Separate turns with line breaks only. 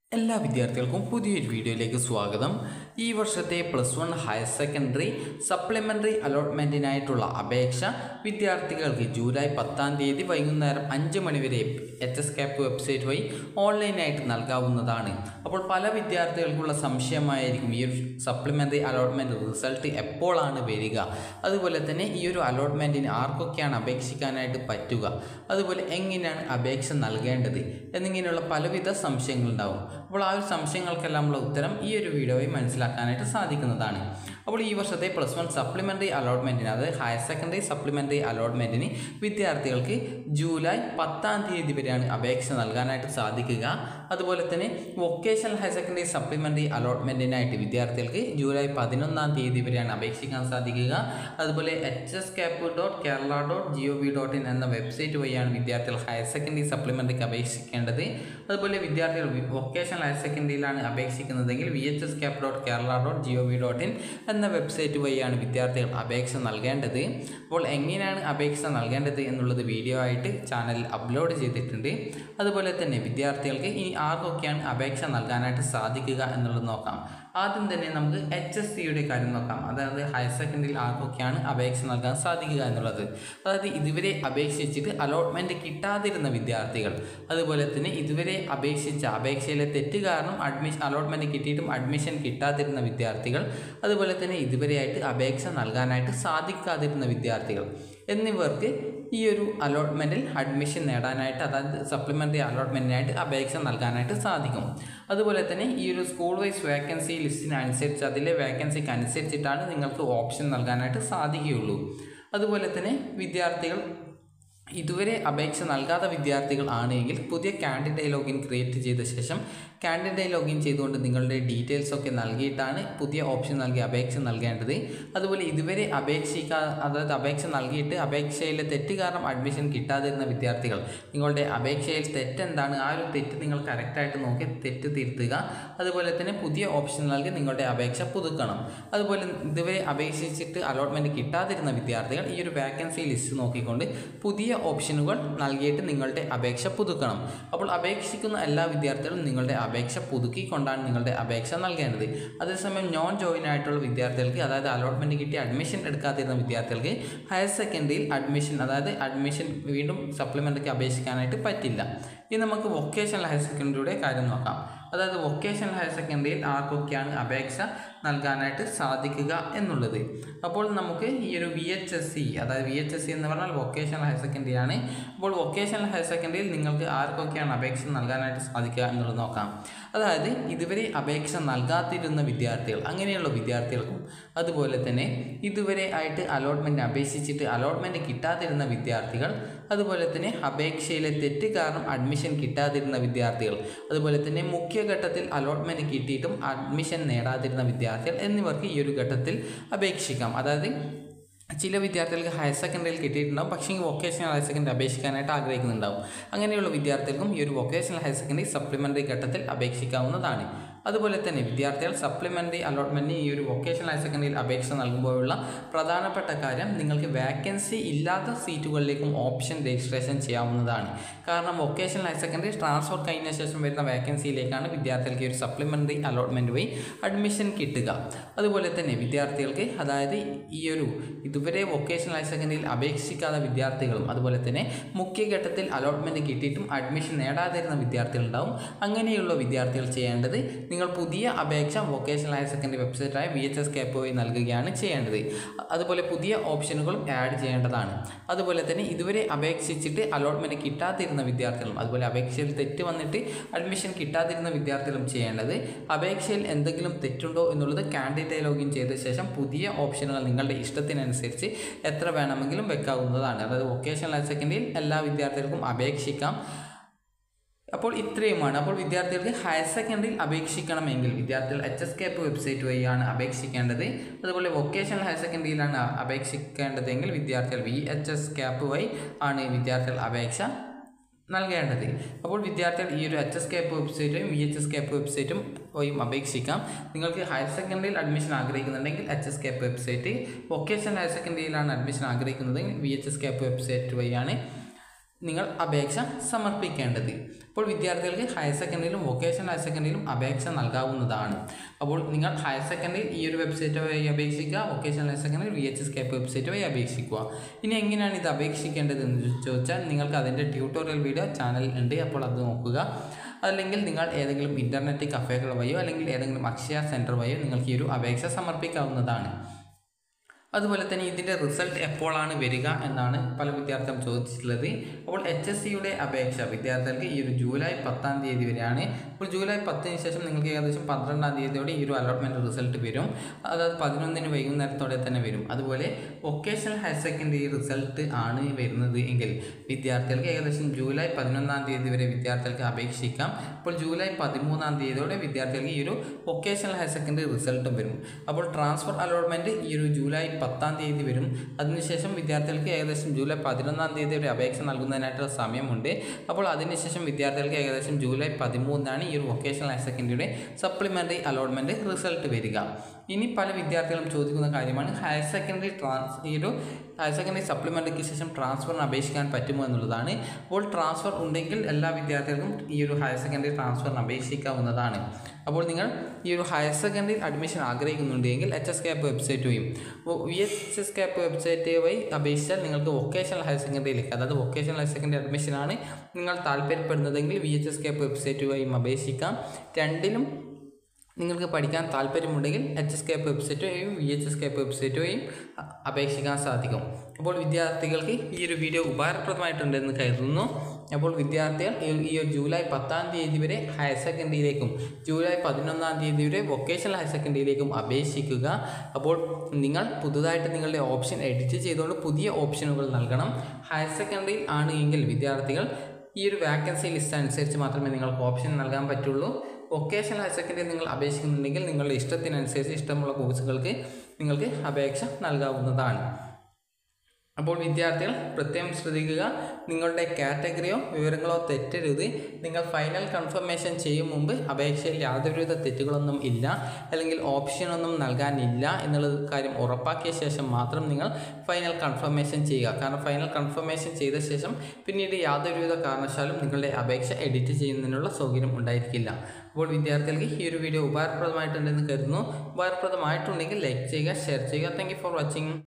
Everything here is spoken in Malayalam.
എല്ലാ വിദ്യാർത്ഥികൾക്കും പുതിയൊരു വീഡിയോയിലേക്ക് സ്വാഗതം ഈ വർഷത്തെ plus one higher secondary supplementary അലോട്ട്മെൻറ്റിനായിട്ടുള്ള അപേക്ഷ വിദ്യാർത്ഥികൾക്ക് ജൂലൈ പത്താം തീയതി വൈകുന്നേരം അഞ്ച് മണിവരെ എച്ച് എസ് ക്യാപ്പ് വെബ്സൈറ്റ് വഴി ഓൺലൈനായിട്ട് നൽകാവുന്നതാണ് അപ്പോൾ പല വിദ്യാർത്ഥികൾക്കുള്ള സംശയമായിരിക്കും ഈ ഒരു സപ്ലിമെൻ്ററി അലോട്ട്മെൻറ്റ് റിസൾട്ട് എപ്പോഴാണ് വരിക അതുപോലെ തന്നെ ഈ ഒരു അലോട്ട്മെൻറ്റിന് ആർക്കൊക്കെയാണ് അപേക്ഷിക്കാനായിട്ട് പറ്റുക അതുപോലെ എങ്ങനെയാണ് അപേക്ഷ നൽകേണ്ടത് എന്നിങ്ങനെയുള്ള പലവിധ സംശയങ്ങളുണ്ടാവും അപ്പോൾ ആ ഒരു സംശയങ്ങൾക്കെല്ലാമുള്ള ഉത്തരം ഈ ഒരു വീഡിയോയിൽ മനസ്സിലാക്കാനായിട്ട് സാധിക്കുന്നതാണ് അപ്പോൾ ഈ വർഷത്തെ പ്ലസ് വൺ സപ്ലിമെൻ്ററി അലോട്ട്മെൻറ്റിന് അതായത് ഹയർ സെക്കൻഡറി സപ്ലിമെൻ്ററി അലോട്ട്മെൻറ്റിന് വിദ്യാർത്ഥികൾക്ക് ജൂലൈ പത്താം തീയതി വരെയാണ് അപേക്ഷ നൽകാനായിട്ട് സാധിക്കുക അതുപോലെ തന്നെ വൊക്കേഷണൽ ഹയർ സെക്കൻഡറി സപ്ലിമെൻ്ററി അലോട്ട്മെൻറ്റിനായിട്ട് വിദ്യാർത്ഥികൾക്ക് ജൂലൈ പതിനൊന്നാം തീയതി വരെയാണ് അപേക്ഷിക്കാൻ സാധിക്കുക അതുപോലെ H S cap dot Kerala dot G O V dot in എന്ന വെബ്സൈറ്റ് വഴിയാണ് വിദ്യാർത്ഥികൾ ഹയർ സെക്കൻഡറി സപ്ലിമെൻ്ററിക്ക് അപേക്ഷിക്കേണ്ടത് അതുപോലെ വിദ്യാർത്ഥികൾ വൊക്കേഷണൽ ഹയർ സെക്കൻഡറിയിലാണ് അപേക്ഷിക്കുന്നതെങ്കിൽ V H S cap dot Kerala dot G O V dot in എന്ന വെബ്സൈറ്റ് വഴിയാണ് വിദ്യാർത്ഥികൾ അപേക്ഷ നൽകേണ്ടത് അപ്പോൾ എങ്ങനെയാണ് അപേക്ഷ നൽകേണ്ടത് എന്നുള്ളത് വീഡിയോ ആയിട്ട് ചാനലിൽ അപ്ലോഡ് ചെയ്തിട്ടുണ്ട് അതുപോലെ തന്നെ വിദ്യാർത്ഥികൾക്ക് ഇനി ആർക്കൊക്കെയാണ് അപേക്ഷ നൽകാനായിട്ട് സാധിക്കുക എന്നുള്ളത് നോക്കാം ആദ്യം തന്നെ നമുക്ക് എച്ച് എസ് സിയുടെ കാര്യം നോക്കാം അതായത് ഹയർ സെക്കൻഡറിയിൽ ആർക്കൊക്കെയാണ് അപേക്ഷ നൽകാൻ സാധിക്കുക എന്നുള്ളത് അതായത് ഇതുവരെ അപേക്ഷിച്ചിട്ട് അലോട്ട്മെൻറ്റ് കിട്ടാതിരുന്ന വിദ്യാർത്ഥികൾ അതുപോലെ തന്നെ ഇതുവരെ അപേക്ഷിച്ച അപേക്ഷയിലെ തെറ്റ് കാരണം അഡ്മിഷൻ അലോട്ട്മെൻറ്റ് കിട്ടിയിട്ടും അഡ്മിഷൻ കിട്ടാതിരുന്ന വിദ്യാർത്ഥികൾ അതുപോലെ തന്നെ ഇതുവരെയായിട്ട് അപേക്ഷ നൽകാനായിട്ട് സാധിക്കാതിരുന്ന വിദ്യാർത്ഥികൾ എന്നിവർക്ക് ഈ ഒരു അലോട്ട്മെൻറ്റിൽ അഡ്മിഷൻ നേടാനായിട്ട് അതായത് സപ്ലിമെൻ്ററി അലോട്ട്മെൻറ്റിനായിട്ട് അപേക്ഷ നൽകാനായിട്ട് സാധിക്കും അതുപോലെ തന്നെ ഈ ഒരു സ്കൂൾ വൈസ് വേക്കൻസി ലിസ്റ്റിനനുസരിച്ച് അതിലെ വേക്കൻസിക്ക് അനുസരിച്ചിട്ടാണ് നിങ്ങൾക്ക് ഓപ്ഷൻ നൽകാനായിട്ട് സാധിക്കുകയുള്ളൂ അതുപോലെ തന്നെ വിദ്യാർത്ഥികൾ ഇതുവരെ അപേക്ഷ നൽകാത്ത വിദ്യാർത്ഥികൾ ആണെങ്കിൽ പുതിയ കാൻഡിഡേറ്റ് ലോഗിൻ ക്രിയേറ്റ് ചെയ്ത ശേഷം കാൻഡിഡേറ്റ് ലോഗിൻ ചെയ്തുകൊണ്ട് നിങ്ങളുടെ ഡീറ്റെയിൽസ് ഒക്കെ നൽകിയിട്ടാണ് പുതിയ ഓപ്ഷൻ നൽകി അപേക്ഷ നൽകേണ്ടത് അതുപോലെ ഇതുവരെ അപേക്ഷിക്കാ അതായത് അപേക്ഷ നൽകിയിട്ട് അപേക്ഷയിലെ തെറ്റ് കാരണം അഡ്മിഷൻ കിട്ടാതിരുന്ന വിദ്യാർത്ഥികൾ നിങ്ങളുടെ അപേക്ഷയിൽ തെറ്റെന്താണ് ആ ഒരു തെറ്റ് നിങ്ങൾ കറക്റ്റായിട്ട് നോക്കി തെറ്റ് തിരുത്തുക അതുപോലെ തന്നെ പുതിയ ഓപ്ഷൻ നൽകി നിങ്ങളുടെ അപേക്ഷ പുതുക്കണം അതുപോലെ ഇതുവരെ അപേക്ഷിച്ചിട്ട് അലോട്ട്മെൻറ്റ് കിട്ടാതിരുന്ന വിദ്യാർത്ഥികൾ ഈ ഒരു വേക്കൻസി ലിസ്റ്റ് നോക്കിക്കൊണ്ട് പുതിയ ഓപ്ഷനുകൾ നൽകിയിട്ട് നിങ്ങളുടെ അപേക്ഷ പുതുക്കണം അപ്പോൾ അപേക്ഷിക്കുന്ന എല്ലാ വിദ്യാർത്ഥികളും നിങ്ങളുടെ അപേക്ഷ പുതുക്കിക്കൊണ്ടാണ് നിങ്ങളുടെ അപേക്ഷ നൽകേണ്ടത് അതേസമയം നോൺ ജോയിൻ ആയിട്ടുള്ള വിദ്യാർത്ഥികൾക്ക് അതായത് അലോട്ട്മെൻറ്റ് കിട്ടി അഡ്മിഷൻ എടുക്കാതിരുന്ന വിദ്യാർത്ഥികൾക്ക് ഹയർ സെക്കൻഡറിയിൽ അഡ്മിഷൻ അതായത് അഡ്മിഷൻ വീണ്ടും സപ്ലിമെൻ്ററിക്ക് അപേക്ഷിക്കാനായിട്ട് പറ്റില്ല ഇനി നമുക്ക് വൊക്കേഷണൽ ഹയർ സെക്കൻഡറിയുടെ കാര്യം നോക്കാം അതായത് വൊക്കേഷണൽ ഹയർ സെക്കൻഡറിയിൽ ആർക്കൊക്കെയാണ് അപേക്ഷ നൽകാനായിട്ട് സാധിക്കുക എന്നുള്ളത് അപ്പോൾ നമുക്ക് ഈ ഒരു വി എച്ച് എസ് സി അതായത് വി എച്ച് എസ് സി എന്ന് പറഞ്ഞാൽ വൊക്കേഷണൽ ഹയർ സെക്കൻഡറി ആണ് അപ്പോൾ വൊക്കേഷണൽ ഹയർ സെക്കൻഡറിയിൽ നിങ്ങൾക്ക് ആർക്കൊക്കെയാണ് അപേക്ഷ നൽകാനായിട്ട് സാധിക്കുക എന്നുള്ളത് നോക്കാം അതായത് ഇതുവരെ അപേക്ഷ നൽകാതിരുന്ന വിദ്യാർത്ഥികൾ അങ്ങനെയുള്ള വിദ്യാർത്ഥികൾക്കും അതുപോലെ തന്നെ ഇതുവരെ ആയിട്ട് അലോട്ട്മെൻറ്റ് അപേക്ഷിച്ചിട്ട് അലോട്ട്മെൻറ്റ് കിട്ടാതിരുന്ന വിദ്യാർത്ഥികൾ അതുപോലെ തന്നെ അപേക്ഷയിലെ തെറ്റ് കാരണം അഡ്മിഷൻ കിട്ടാതിരുന്ന വിദ്യാർത്ഥികൾ അതുപോലെ തന്നെ മുഖ്യഘട്ടത്തിൽ അലോട്ട്മെൻറ്റ് കിട്ടിയിട്ടും അഡ്മിഷൻ നേടാതിരുന്ന വിദ്യാർത്ഥികൾ എന്നിവർക്ക് ഈ ഒരു ഘട്ടത്തിൽ അപേക്ഷിക്കാം അതായത് ചില വിദ്യാർത്ഥികൾക്ക് ഹയർ സെക്കൻഡറിയിൽ കിട്ടിയിട്ടുണ്ടാവും പക്ഷേ ഈ വൊക്കേഷണൽ ഹയർ സെക്കൻഡറി അപേക്ഷിക്കാനായിട്ട് ആഗ്രഹിക്കുന്നുണ്ടാവും അങ്ങനെയുള്ള വിദ്യാർത്ഥികൾക്കും ഈ ഒരു വൊക്കേഷണൽ ഹയർ സെക്കൻഡറി സപ്ലിമെൻ്ററി ഘട്ടത്തിൽ അപേക്ഷിക്കാവുന്നതാണ് അതുപോലെ തന്നെ വിദ്യാർത്ഥികൾ സപ്ലിമെൻ്ററി അലോട്ട്മെൻറ്റിന് ഈ ഒരു വൊക്കേഷണൽ ഹയർ സെക്കൻഡറിയിൽ അപേക്ഷ നൽകുമ്പോഴുള്ള പ്രധാനപ്പെട്ട കാര്യം നിങ്ങൾക്ക് വാക്കൻസി ഇല്ലാത്ത സീറ്റുകളിലേക്കും ഓപ്ഷൻ രജിസ്ട്രേഷൻ ചെയ്യാവുന്നതാണ് കാരണം വൊക്കേഷണൽ ഹയർ സെക്കൻഡറി ട്രാൻസ്ഫർ കഴിഞ്ഞ ശേഷം വരുന്ന വാക്കൻസിയിലേക്കാണ് വിദ്യാർത്ഥികൾക്ക് ഈ ഒരു സപ്ലിമെൻ്ററി അലോട്ട്മെൻറ്റ് വഴി അഡ്മിഷൻ കിട്ടുക അതുപോലെ തന്നെ വിദ്യാർത്ഥികൾക്ക് അതായത് ഈ ഒരു ഇതുവരെ വൊക്കേഷണൽ ഹയർ സെക്കൻഡറിയിൽ അപേക്ഷിക്കാത്ത വിദ്യാർത്ഥികളും അതുപോലെ തന്നെ മുഖ്യഘട്ടത്തിൽ അലോട്ട്മെൻറ്റ് കിട്ടിയിട്ടും അഡ്മിഷൻ നേടാതിരുന്ന വിദ്യാർത്ഥികളുണ്ടാവും അങ്ങനെയുള്ള വിദ്യാർത്ഥികൾ ചെയ്യേണ്ടത് നിങ്ങൾ പുതിയ അപേക്ഷ വൊക്കേഷണൽ ഹയർ സെക്കൻഡറി വെബ്സൈറ്റായ വി എച്ച് എസ് കേപ്പ് വഴി നൽകുകയാണ് ചെയ്യേണ്ടത് അതുപോലെ പുതിയ ഓപ്ഷനുകളും ആഡ് ചെയ്യേണ്ടതാണ് അതുപോലെ തന്നെ ഇതുവരെ അപേക്ഷിച്ചിട്ട് അലോട്ട്മെൻറ്റ് കിട്ടാതിരുന്ന വിദ്യാർത്ഥികളും അതുപോലെ അപേക്ഷയിൽ തെറ്റ് വന്നിട്ട് അഡ്മിഷൻ കിട്ടാതിരുന്ന വിദ്യാർത്ഥികളും ചെയ്യേണ്ടത് അപേക്ഷയിൽ എന്തെങ്കിലും തെറ്റുണ്ടോ എന്നുള്ളത് കാൻഡിഡേറ്റ് ലോഗിൻ ചെയ്ത ശേഷം പുതിയ ഓപ്ഷനുകൾ നിങ്ങളുടെ ഇഷ്ടത്തിനനുസരിച്ച് എത്ര വേണമെങ്കിലും വെക്കാവുന്നതാണ് അതായത് വൊക്കേഷണൽ ഹയർ സെക്കൻഡറിയിൽ എല്ലാ വിദ്യാർത്ഥികൾക്കും അപേക്ഷിക്കാം അപ്പോൾ ഇത്രയുമാണ് അപ്പോൾ വിദ്യാർത്ഥികൾക്ക് ഹയർ സെക്കൻഡറിയിൽ അപേക്ഷിക്കണമെങ്കിൽ വിദ്യാർത്ഥികൾ എച്ച് എസ് കേപ്പ് വെബ്സൈറ്റ് വഴിയാണ് അപേക്ഷിക്കേണ്ടത് അതുപോലെ വൊക്കേഷണൽ ഹയർ സെക്കൻഡറിയിലാണ് അപേക്ഷിക്കേണ്ടതെങ്കിൽ വിദ്യാർത്ഥികൾ വി എച്ച് എസ് ക്യാപ്പ് വഴി ആണ് വിദ്യാർത്ഥികൾ അപേക്ഷ നൽകേണ്ടത് അപ്പോൾ വിദ്യാർത്ഥികൾ ഈ ഒരു എച്ച് എസ് കേപ്പ് വെബ്സൈറ്റും വി എച്ച് എസ് കേപ്പ് വെബ്സൈറ്റും വഴിയും അപേക്ഷിക്കാം നിങ്ങൾക്ക് ഹയർ സെക്കൻഡറിയിൽ അഡ്മിഷൻ ആഗ്രഹിക്കുന്നുണ്ടെങ്കിൽ H S cap website vocational higher സെക്കൻഡറിയിലാണ് അഡ്മിഷൻ ആഗ്രഹിക്കുന്നതെങ്കിൽ V H S cap website വഴിയാണ് നിങ്ങൾ അപേക്ഷ സമർപ്പിക്കേണ്ടത് അപ്പോൾ വിദ്യാർത്ഥികൾക്ക് ഹയർ സെക്കൻഡറിയിലും വൊക്കേഷണൽ ഹയർ സെക്കൻഡറിയിലും അപേക്ഷ നൽകാവുന്നതാണ് അപ്പോൾ നിങ്ങൾ ഹയർ സെക്കൻഡറിയിൽ ഈ ഒരു വെബ്സൈറ്റ് വഴി അപേക്ഷിക്കുക vocational higher secondary V H S cap website വഴി അപേക്ഷിക്കുക ഇനി എങ്ങനെയാണ് ഇത് അപേക്ഷിക്കേണ്ടത് എന്ന് ചോദിച്ചാൽ നിങ്ങൾക്ക് അതിൻ്റെ ട്യൂട്ടോറിയൽ വീഡിയോ ചാനൽ ഉണ്ട് അപ്പോൾ അത് നോക്കുക അല്ലെങ്കിൽ നിങ്ങൾ ഏതെങ്കിലും ഇൻ്റർനെറ്റ് കഫേകൾ വഴിയോ അല്ലെങ്കിൽ ഏതെങ്കിലും അക്ഷയ സെൻറ്റർ വഴിയോ നിങ്ങൾക്ക് ഈ ഒരു അപേക്ഷ സമർപ്പിക്കാവുന്നതാണ് അതുപോലെ തന്നെ ഇതിൻ്റെ റിസൾട്ട് എപ്പോഴാണ് വരിക എന്നാണ് പല വിദ്യാർത്ഥികളും ചോദിച്ചിട്ടുള്ളത് അപ്പോൾ എച്ച് എസ് സിയുടെ അപേക്ഷ വിദ്യാർത്ഥികൾക്ക് ഈ ഒരു ജൂലൈ പത്താം തീയതി വരെയാണ് അപ്പോൾ ജൂലൈ പത്തിന് ശേഷം നിങ്ങൾക്ക് ഏകദേശം പന്ത്രണ്ടാം തീയതിയോടെ ഈ ഒരു അലോട്ട്മെൻറ്റ് റിസൾട്ട് വരും അതായത് പതിനൊന്നിന് വൈകുന്നേരത്തോടെ തന്നെ വരും അതുപോലെ വൊക്കേഷണൽ ഹയർ സെക്കൻഡറി റിസൾട്ട് ആണ് വരുന്നത് എങ്കിൽ വിദ്യാർത്ഥികൾക്ക് ഏകദേശം ജൂലൈ പതിനൊന്നാം തീയതി വരെ വിദ്യാർത്ഥികൾക്ക് അപേക്ഷിക്കാം അപ്പോൾ ജൂലൈ പതിമൂന്നാം തീയതിയോടെ വിദ്യാർത്ഥികൾക്ക് ഈ ഒരു വൊക്കേഷണൽ ഹയർ സെക്കൻഡറി റിസൾട്ടും വരും അപ്പോൾ ട്രാൻസ്ഫർ അലോട്ട്മെൻറ്റ് ഈ ഒരു ജൂലൈ പത്താം തീയതി വരും അതിനുശേഷം വിദ്യാർത്ഥികൾക്ക് ഏകദേശം ജൂലൈ പതിനൊന്നാം തീയതി ഒരു അപേക്ഷ നൽകുന്നതിനായിട്ടുള്ള സമയമുണ്ട് അപ്പോൾ അതിനുശേഷം വിദ്യാർത്ഥികൾക്ക് ഏകദേശം ജൂലൈ പതിമൂന്നിനാണ് ഈ ഒരു വൊക്കേഷണൽ ഹയർ സെക്കൻഡറിയുടെ സപ്ലിമെൻ്ററി അലോട്ട്മെൻറ്റ് റിസൾട്ട് വരിക ഇനി പല വിദ്യാർത്ഥികളും ചോദിക്കുന്ന കാര്യമാണ് ഹയർ സെക്കൻഡറി ട്രാൻസ് ഈ ഒരു ഹയർ സെക്കൻഡറി സപ്ലിമെൻ്ററിക്ക് ശേഷം ട്രാൻസ്ഫറിന് അപേക്ഷിക്കാൻ പറ്റുമോ എന്നുള്ളതാണ് അപ്പോൾ ട്രാൻസ്ഫർ ഉണ്ടെങ്കിൽ എല്ലാ വിദ്യാർത്ഥികൾക്കും ഈ ഒരു ഹയർ സെക്കൻഡറി ട്രാൻസ്ഫറിന് അപേക്ഷിക്കാവുന്നതാണ് അപ്പോൾ നിങ്ങൾ ഈ ഒരു ഹയർ സെക്കൻഡറി അഡ്മിഷൻ ആഗ്രഹിക്കുന്നുണ്ടെങ്കിൽ എച്ച് എസ് ക്യാപ്പ് വെബ്സൈറ്റ് വഴിയും V H S cap website വഴി അപേക്ഷിച്ചാൽ നിങ്ങൾക്ക് വൊക്കേഷണൽ ഹയർ സെക്കൻഡറിയിലേക്ക് അതായത് വൊക്കേഷണൽ ഹയർ സെക്കൻഡറി അഡ്മിഷനാണ് നിങ്ങൾ താല്പര്യപ്പെടുന്നതെങ്കിൽ V H S cap website വഴിയും അപേക്ഷിക്കാം രണ്ടിലും നിങ്ങൾക്ക് പഠിക്കാൻ താല്പര്യമുണ്ടെങ്കിൽ എച്ച് എസ് കേപ്പ് വെബ്സൈറ്റ് വഴിയും V H S cap website വഴിയും അ- അപേക്ഷിക്കാൻ സാധിക്കും അപ്പോൾ വിദ്യാർത്ഥികൾക്ക് ഈ ഒരു വീഡിയോ ഉപകാരപ്രദമായിട്ടുണ്ടെന്ന് കരുതുന്നു അപ്പോൾ വിദ്യാർത്ഥികൾ ഈ- ഈ ഒരു ജൂലൈ പത്താം തീയതി വരെ ഹയർ സെക്കൻഡറിയിലേക്കും ജൂലൈ പതിനൊന്നാം തീയതി വരെ വൊക്കേഷണൽ ഹയർ സെക്കൻഡറിയിലേക്കും അപേക്ഷിക്കുക അപ്പോൾ നിങ്ങൾ പുതുതായിട്ട് നിങ്ങളുടെ ഓപ്ഷൻ എഡിറ്റ് ചെയ്തുകൊണ്ട് പുതിയ ഓപ്ഷനുകൾ നൽകണം ഹയർ സെക്കൻഡറി ആണ് എങ്കിൽ വിദ്യാർത്ഥികൾ ഈ ഒരു വാക്കൻസി ലിസ്റ്റ് അനുസരിച്ച് മാത്രമേ നിങ്ങൾക്ക് ഓപ്ഷൻ നൽകാൻ പറ്റുള്ളൂ വൊക്കേഷണൽ ഹയർ സെക്കൻഡറി നിങ്ങൾ അപേക്ഷിക്കുന്നുണ്ടെങ്കിൽ നിങ്ങളുടെ ഇഷ്ടത്തിനനുസരിച്ച് ഇഷ്ടമുള്ള കോഴ്സുകൾക്ക് നിങ്ങൾക്ക് അപേക്ഷ നൽകാവുന്നതാണ് അപ്പോൾ വിദ്യാർത്ഥികൾ പ്രത്യേകം ശ്രദ്ധിക്കുക നിങ്ങളുടെ കാറ്റഗറിയോ വിവരങ്ങളോ തെറ്റരുത് നിങ്ങൾ ഫൈനൽ കൺഫർമേഷൻ ചെയ്യും മുമ്പ് അപേക്ഷയിൽ യാതൊരുവിധ തെറ്റുകളൊന്നും ഇല്ല അല്ലെങ്കിൽ ഓപ്ഷനൊന്നും നൽകാനില്ല എന്നുള്ള കാര്യം ഉറപ്പാക്കിയ ശേഷം മാത്രം നിങ്ങൾ ഫൈനൽ കൺഫർമേഷൻ ചെയ്യുക കാരണം ഫൈനൽ കൺഫർമേഷൻ ചെയ്ത ശേഷം പിന്നീട് യാതൊരുവിധ കാരണവശാലും നിങ്ങളുടെ അപേക്ഷ എഡിറ്റ് ചെയ്യുന്നതിനുള്ള സൗകര്യം ഉണ്ടായിരിക്കില്ല അപ്പോൾ വിദ്യാർത്ഥികൾക്ക് ഈ ഒരു വീഡിയോ ഉപകാരപ്രദമായിട്ടുണ്ടെന്ന് കരുതുന്നു ഉപകാരപ്രദമായിട്ടുണ്ടെങ്കിൽ ലൈക്ക് ചെയ്യുക ഷെയർ ചെയ്യുക താങ്ക് ഫോർ വാച്ചിങ്